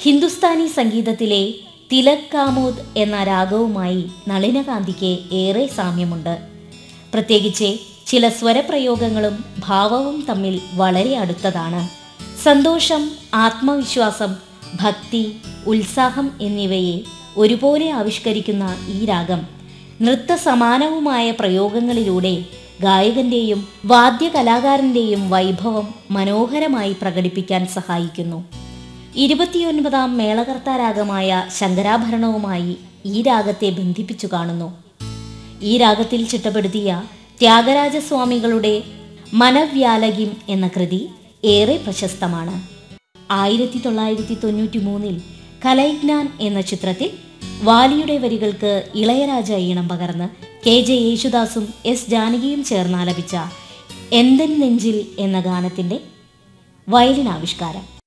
ഹിന്ദുസ്ഥാനി സംഗീതത്തിലെ തിലക് കാമോദ് എന്ന രാഗവുമായി നളിനകാന്തിക്ക് ഏറെ സാമ്യമുണ്ട് പ്രത്യേകിച്ച് ചില സ്വരപ്രയോഗങ്ങളും ഭാവവും തമ്മിൽ വളരെ അടുത്തതാണ് സന്തോഷം ആത്മവിശ്വാസം ഭക്തി ഉത്സാഹം എന്നിവയെ ഒരുപോലെ ആവിഷ്കരിക്കുന്ന ഈ രാഗം നൃത്തസമാനവുമായ പ്രയോഗങ്ങളിലൂടെ ഗായകന്റെയും വാദ്യകലാകാരന്റെയും വൈഭവം മനോഹരമായി പ്രകടിപ്പിക്കാൻ സഹായിക്കുന്നു ഇരുപത്തിയൊൻപതാം മേളകർത്താരാഗമായ ശങ്കരാഭരണവുമായി ഈ രാഗത്തെ ബന്ധിപ്പിച്ചു കാണുന്നു ഈ രാഗത്തിൽ ചിട്ടപ്പെടുത്തിയ ത്യാഗരാജസ്വാമികളുടെ മനവ്യാലകിം എന്ന കൃതി ഏറെ പ്രശസ്തമാണ് ആയിരത്തി തൊള്ളായിരത്തി തൊണ്ണൂറ്റി മൂന്നിൽ കലൈജ്ഞാൻ എന്ന ചിത്രത്തിൽ വാലിയുടെ വരികൾക്ക് ഇളയരാജ ഈണം പകർന്ന് കെ ജെ യേശുദാസും എസ് ജാനകിയും ചേർന്നാലപിച്ച എന്തൻ നെഞ്ചിൽ എന്ന ഗാനത്തിൻ്റെ വയലിൻ ആവിഷ്കാരം